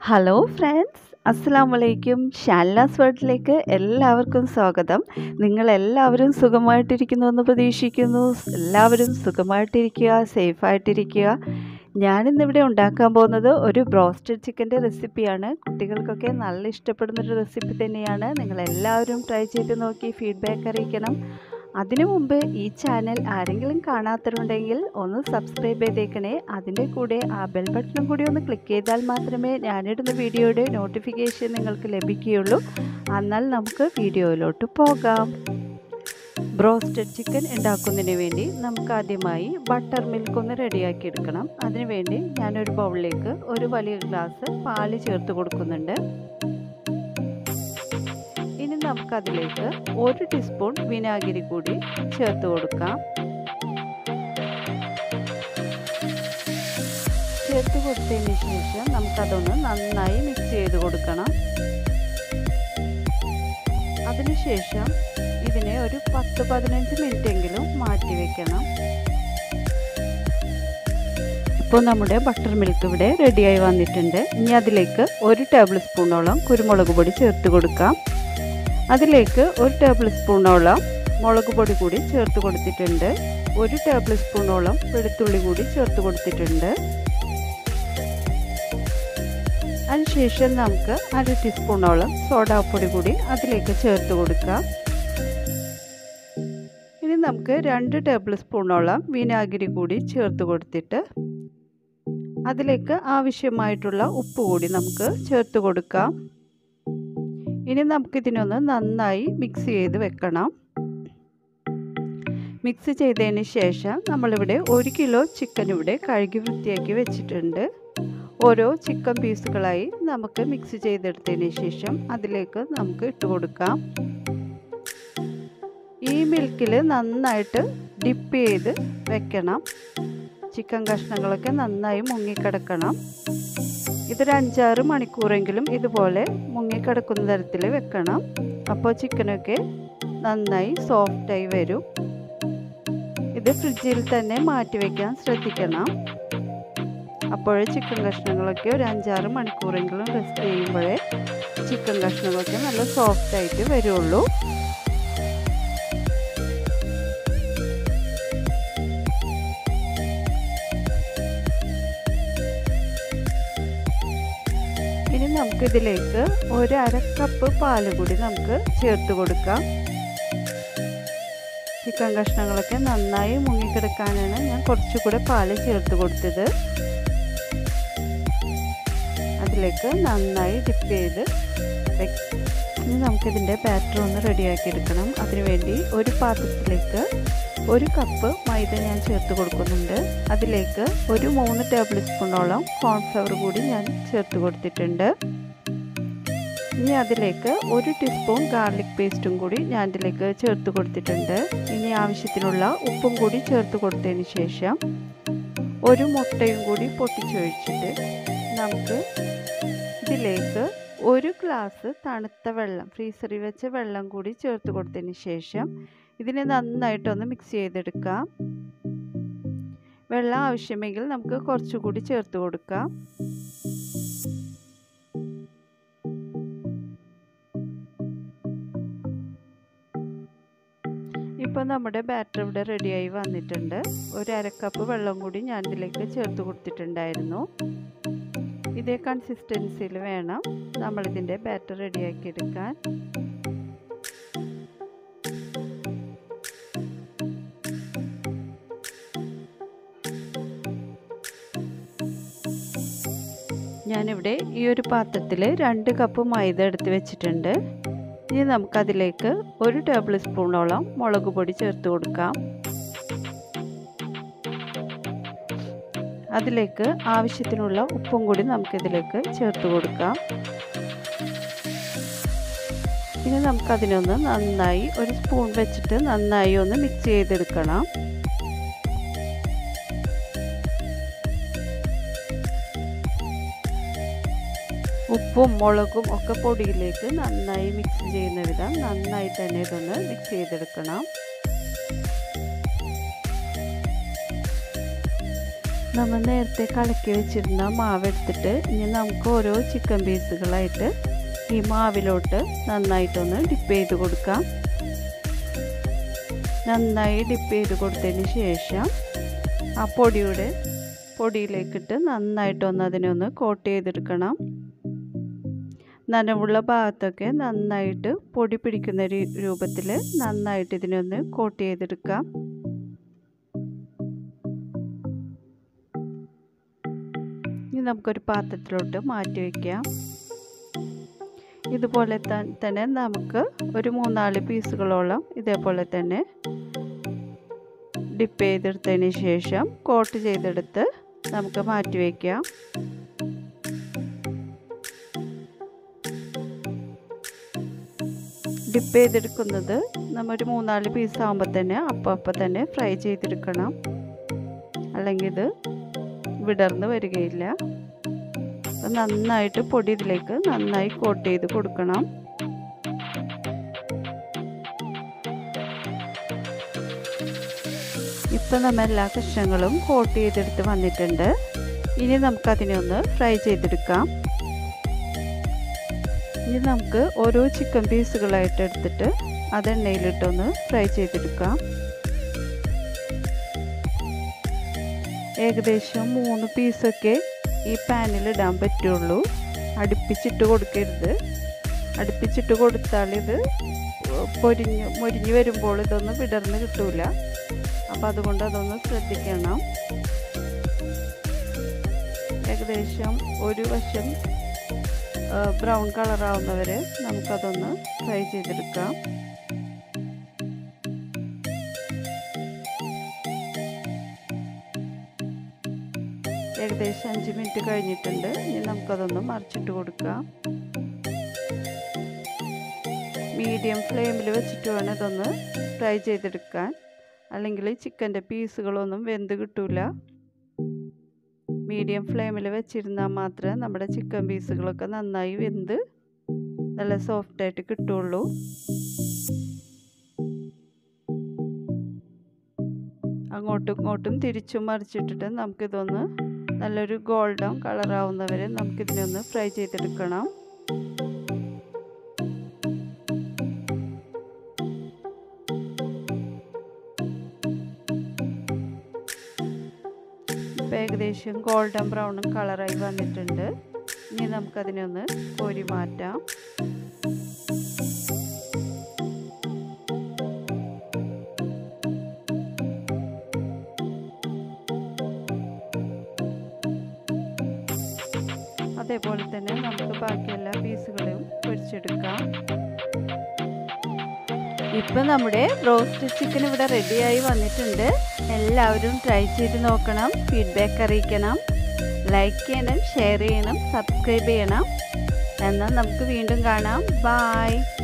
hello friends അസ്സാം വലൈക്കും ഷാലാസ് വേർഡിലേക്ക് എല്ലാവർക്കും സ്വാഗതം നിങ്ങളെല്ലാവരും സുഖമായിട്ടിരിക്കുന്നു എന്ന് പ്രതീക്ഷിക്കുന്നു എല്ലാവരും സുഖമായിട്ടിരിക്കുക സേഫായിട്ടിരിക്കുക ഞാനിന്നിവിടെ ഉണ്ടാക്കാൻ പോകുന്നത് ഒരു ബ്രോസ്റ്റഡ് ചിക്കൻ്റെ റെസിപ്പിയാണ് കുട്ടികൾക്കൊക്കെ നല്ല ഇഷ്ടപ്പെടുന്നൊരു റെസിപ്പി തന്നെയാണ് നിങ്ങളെല്ലാവരും ട്രൈ ചെയ്ത് നോക്കി ഫീഡ്ബാക്ക് അറിയിക്കണം അതിനു മുമ്പ് ഈ ചാനൽ ആരെങ്കിലും കാണാത്തവരുണ്ടെങ്കിൽ ഒന്ന് സബ്സ്ക്രൈബ് ചെയ്തേക്കണേ അതിൻ്റെ കൂടെ ആ ബെൽ ബട്ടണും കൂടി ഒന്ന് ക്ലിക്ക് ചെയ്താൽ മാത്രമേ ഞാനിടുന്ന വീഡിയോയുടെ നോട്ടിഫിക്കേഷൻ നിങ്ങൾക്ക് ലഭിക്കുകയുള്ളൂ എന്നാൽ നമുക്ക് വീഡിയോയിലോട്ട് പോകാം ബ്രോസ്റ്റഡ് ചിക്കൻ ഉണ്ടാക്കുന്നതിന് വേണ്ടി നമുക്ക് ആദ്യമായി ബട്ടർ മിൽക്ക് ഒന്ന് റെഡിയാക്കി എടുക്കണം അതിനുവേണ്ടി ഞാനൊരു ബൗളിലേക്ക് ഒരു വലിയ ഗ്ലാസ് പാല് ചേർത്ത് കൊടുക്കുന്നുണ്ട് ഇനി നമുക്കതിലേക്ക് ഒരു ടീസ്പൂൺ വിനാഗിരി കൂടി ചേർത്ത് കൊടുക്കാം ചേർത്ത് കൊടുത്തതിന് ശേഷം നമുക്കതൊന്ന് നന്നായി മിക്സ് ചെയ്ത് കൊടുക്കണം അതിനുശേഷം ഇതിനെ ഒരു പത്ത് പതിനഞ്ച് മിനിറ്റെങ്കിലും മാറ്റി വെക്കണം ഇപ്പോൾ നമ്മുടെ ബട്ടർ മിൽക്ക് ഇവിടെ റെഡിയായി വന്നിട്ടുണ്ട് ഇനി അതിലേക്ക് ഒരു ടേബിൾ സ്പൂണോളം കുരുമുളക് പൊടി ചേർത്ത് കൊടുക്കാം അതിലേക്ക് ഒരു ടേബിൾ സ്പൂണോളം മുളക് പൊടി കൂടി ചേർത്ത് കൊടുത്തിട്ടുണ്ട് ഒരു ടേബിൾ സ്പൂണോളം വെളുത്തുള്ളി കൂടി ചേർത്ത് കൊടുത്തിട്ടുണ്ട് അതിനുശേഷം നമുക്ക് അര ടീസ്പൂണോളം സോഡാപ്പൊടി കൂടി അതിലേക്ക് ചേർത്ത് കൊടുക്കാം ഇനി നമുക്ക് രണ്ട് ടേബിൾ സ്പൂണോളം വിനാഗിരി കൂടി ചേർത്ത് കൊടുത്തിട്ട് അതിലേക്ക് ആവശ്യമായിട്ടുള്ള ഉപ്പ് കൂടി നമുക്ക് ചേർത്ത് കൊടുക്കാം ഇനി നമുക്കിതിനൊന്ന് നന്നായി മിക്സ് ചെയ്ത് വെക്കണം മിക്സ് ചെയ്തതിന് ശേഷം നമ്മളിവിടെ ഒരു കിലോ ചിക്കൻ ഇവിടെ കഴുകി വൃത്തിയാക്കി വെച്ചിട്ടുണ്ട് ഓരോ ചിക്കൻ പീസുകളായി നമുക്ക് മിക്സ് ചെയ്തെടുത്തതിന് ശേഷം അതിലേക്ക് നമുക്ക് ഇട്ട് കൊടുക്കാം ഈ മിൽക്കിൽ നന്നായിട്ട് ഡിപ്പ് ചെയ്ത് വെക്കണം ചിക്കൻ കഷ്ണങ്ങളൊക്കെ നന്നായി മുങ്ങിക്കിടക്കണം ഇതൊരു അഞ്ചാറ് മണിക്കൂറെങ്കിലും ഇതുപോലെ മുങ്ങിക്കിടക്കുന്ന തരത്തിൽ വെക്കണം അപ്പോൾ ചിക്കനൊക്കെ നന്നായി സോഫ്റ്റായി വരും ഇത് ഫ്രിഡ്ജിൽ തന്നെ മാറ്റി വയ്ക്കാൻ ശ്രദ്ധിക്കണം അപ്പോഴേ ചിക്കൻ കഷ്ണങ്ങളൊക്കെ ഒരു അഞ്ചാറ് മണിക്കൂറെങ്കിലും റെസ്റ്റ് ചെയ്യുമ്പോഴേ ചിക്കൻ കഷ്ണങ്ങളൊക്കെ നല്ല സോഫ്റ്റായിട്ട് വരുള്ളൂ ഇനി നമുക്കിതിലേക്ക് ഒരു അര കപ്പ് പാല് കൂടി നമുക്ക് ചേർത്ത് കൊടുക്കാം ചിക്കൻ കഷ്ണങ്ങളൊക്കെ നന്നായി മുങ്ങിക്കിടക്കാനാണ് ഞാൻ കുറച്ചുകൂടെ പാല് ചേർത്ത് കൊടുത്തത് അതിലേക്ക് നന്നായി ഡിപ്പ് ചെയ്ത് ഇനി നമുക്കിതിൻ്റെ ബാറ്റർ ഒന്ന് റെഡിയാക്കി എടുക്കണം അതിനുവേണ്ടി ഒരു പാത്രത്തിലേക്ക് ഒരു കപ്പ് മൈദ ഞാൻ ചേർത്ത് കൊടുക്കുന്നുണ്ട് അതിലേക്ക് ഒരു മൂന്ന് ടേബിൾ സ്പൂണോളം കോൺഫ്ലവർ കൂടി ഞാൻ ചേർത്ത് കൊടുത്തിട്ടുണ്ട് ഇനി അതിലേക്ക് ഒരു ടീസ്പൂൺ ഗാർലിക് പേസ്റ്റും കൂടി ഞാൻ ഇതിലേക്ക് ചേർത്ത് കൊടുത്തിട്ടുണ്ട് ഇനി ആവശ്യത്തിനുള്ള ഉപ്പും കൂടി ചേർത്ത് കൊടുത്തതിന് ശേഷം ഒരു മുട്ടയും കൂടി പൊട്ടിച്ചൊഴിച്ചിട്ട് നമുക്ക് ഇതിലേക്ക് ഒരു ഗ്ലാസ് തണുത്ത വെള്ളം ഫ്രീസറിൽ വെച്ച വെള്ളം കൂടി ചേർത്ത് കൊടുത്തതിന് ശേഷം ഇതിനെ നന്നായിട്ടൊന്ന് മിക്സ് ചെയ്തെടുക്കാം വെള്ളം ആവശ്യമെങ്കിൽ നമുക്ക് കുറച്ചുകൂടി ചേർത്ത് കൊടുക്കാം ഇപ്പോൾ നമ്മുടെ ബാറ്റർ ഇവിടെ റെഡിയായി വന്നിട്ടുണ്ട് ഒരു അരക്കപ്പ് വെള്ളം കൂടി ഞാൻ ഇതിലേക്ക് ചേർത്ത് കൊടുത്തിട്ടുണ്ടായിരുന്നു ഇതേ കൺസിസ്റ്റൻസിയിൽ വേണം നമ്മളിതിൻ്റെ ബാറ്റർ റെഡിയാക്കി എടുക്കാൻ ഞാനിവിടെ ഈ ഒരു പാത്രത്തിൽ രണ്ട് കപ്പ് മൈദ എടുത്ത് വെച്ചിട്ടുണ്ട് ഇനി നമുക്കതിലേക്ക് ഒരു ടേബിൾ സ്പൂണോളം മുളക് പൊടി ചേർത്ത് കൊടുക്കാം അതിലേക്ക് ആവശ്യത്തിനുള്ള ഉപ്പും കൂടി നമുക്കിതിലേക്ക് ചേർത്ത് കൊടുക്കാം ഇനി നമുക്കതിനൊന്ന് നന്നായി ഒരു സ്പൂൺ വെച്ചിട്ട് നന്നായി ഒന്ന് മിക്സ് ചെയ്തെടുക്കണം ഉപ്പും മുളകും ഒക്കെ പൊടിയിലേക്ക് നന്നായി മിക്സ് ചെയ്യുന്ന വിധം നന്നായി തന്നെ ഇതൊന്ന് മിക്സ് ചെയ്തെടുക്കണം നമ്മൾ നേരത്തെ കലക്കി വെച്ചിരുന്ന മാവ് എടുത്തിട്ട് ഇനി നമുക്ക് ഓരോ ചിക്കൻ പീസുകളായിട്ട് ഈ മാവിലോട്ട് നന്നായിട്ടൊന്ന് ഡിപ്പ് ചെയ്ത് കൊടുക്കാം നന്നായി ഡിപ്പ് ചെയ്ത് കൊടുത്തതിന് ശേഷം ആ പൊടിയുടെ പൊടിയിലേക്കിട്ട് നന്നായിട്ടൊന്ന് അതിനൊന്ന് കോട്ട് ചെയ്തെടുക്കണം നനവുള്ള ഭാഗത്തൊക്കെ നന്നായിട്ട് പൊടി പിടിക്കുന്ന രൂപത്തിൽ നന്നായിട്ട് ഇതിനൊന്ന് കോട്ട് ചെയ്തെടുക്കാം ഇനി നമുക്കൊരു പാത്രത്തിലോട്ട് മാറ്റി വയ്ക്കാം ഇതുപോലെ തന്നെ നമുക്ക് ഒരു മൂന്നാല് പീസുകളോളം ഇതേപോലെ തന്നെ ഡിപ്പ് ചെയ്തെടുത്തതിന് ശേഷം കോട്ട് ചെയ്തെടുത്ത് നമുക്ക് മാറ്റി വയ്ക്കാം ഡിപ്പ് ചെയ്തെടുക്കുന്നത് നമ്മൾ ഒരു മൂന്നാല് പീസ് ആകുമ്പോൾ തന്നെ അപ്പം അപ്പം തന്നെ ഫ്രൈ ചെയ്തെടുക്കണം അല്ലെങ്കിൽ ഇത് വിടർന്ന് വരികയില്ല അപ്പം നന്നായിട്ട് പൊടി ഇതിലേക്ക് നന്നായി കോട്ട് ചെയ്ത് കൊടുക്കണം ഇപ്പം നമ്മൾ എല്ലാ കഷ്ണങ്ങളും കോട്ട് ചെയ്തെടുത്ത് വന്നിട്ടുണ്ട് ഇനി നമുക്കതിനെ ഒന്ന് ഫ്രൈ ചെയ്തെടുക്കാം ഇനി നമുക്ക് ഓരോ ചിക്കൻ പീസുകളായിട്ട് എടുത്തിട്ട് അത് എണ്ണയിലിട്ടൊന്ന് ഫ്രൈ ചെയ്തെടുക്കാം ഏകദേശം മൂന്ന് പീസൊക്കെ ഈ പാനിൽ ഇടാൻ പറ്റുള്ളൂ അടുപ്പിച്ചിട്ട് കൊടുക്കരുത് അടുപ്പിച്ചിട്ട് കൊടുത്താൽ ഇത് പൊരിഞ്ഞ് മൊരിഞ്ഞ് വരുമ്പോൾ ഇതൊന്നും വിടർന്ന് കിട്ടൂല അപ്പം അതുകൊണ്ട് അതൊന്ന് ശ്രദ്ധിക്കണം ഏകദേശം ഒരു വശം ബ്രൗൺ കളറാവുന്നവരെ നമുക്കതൊന്ന് ഫ്രൈ ചെയ്തെടുക്കാം ഏകദേശം അഞ്ച് മിനിറ്റ് കഴിഞ്ഞിട്ടുണ്ട് ഇനി നമുക്കതൊന്ന് മറിച്ചിട്ട് കൊടുക്കാം മീഡിയം ഫ്ലെയിമിൽ വെച്ചിട്ട് വേണം ഇതൊന്ന് ഫ്രൈ ചെയ്തെടുക്കാൻ അല്ലെങ്കിൽ ചിക്കൻ്റെ പീസുകളൊന്നും വെന്ത് കിട്ടൂല മീഡിയം ഫ്ലെയിമിൽ വെച്ചിരുന്നാൽ മാത്രമേ നമ്മുടെ ചിക്കൻ പീസുകളൊക്കെ നന്നായി വെന്ത് നല്ല സോഫ്റ്റായിട്ട് കിട്ടുള്ളൂ അങ്ങോട്ടും ഇങ്ങോട്ടും തിരിച്ചും മറിച്ചിട്ടിട്ട് നമുക്കിതൊന്ന് നല്ലൊരു ഗോൾഡൻ കളറാവുന്നവരെ നമുക്കിതിനെ ഒന്ന് ഫ്രൈ ചെയ്തെടുക്കണം ഇപ്പം ഏകദേശം ഗോൾഡൻ ബ്രൗണും കളറായി വന്നിട്ടുണ്ട് ഇനി നമുക്കതിനെ ഒന്ന് കോരി മാറ്റാം അതേപോലെ തന്നെ നമുക്ക് ബാക്കി എല്ലാ പീസുകളെയും പൊരിച്ചെടുക്കാം ഇപ്പം നമ്മുടെ റോസ്റ്റ് ചിക്കൻ ഇവിടെ റെഡിയായി വന്നിട്ടുണ്ട് എല്ലാവരും ട്രൈ ചെയ്ത് നോക്കണം ഫീഡ്ബാക്ക് അറിയിക്കണം ലൈക്ക് ചെയ്യണം ഷെയർ ചെയ്യണം സബ്സ്ക്രൈബ് ചെയ്യണം എന്നാൽ നമുക്ക് വീണ്ടും കാണാം ബായ്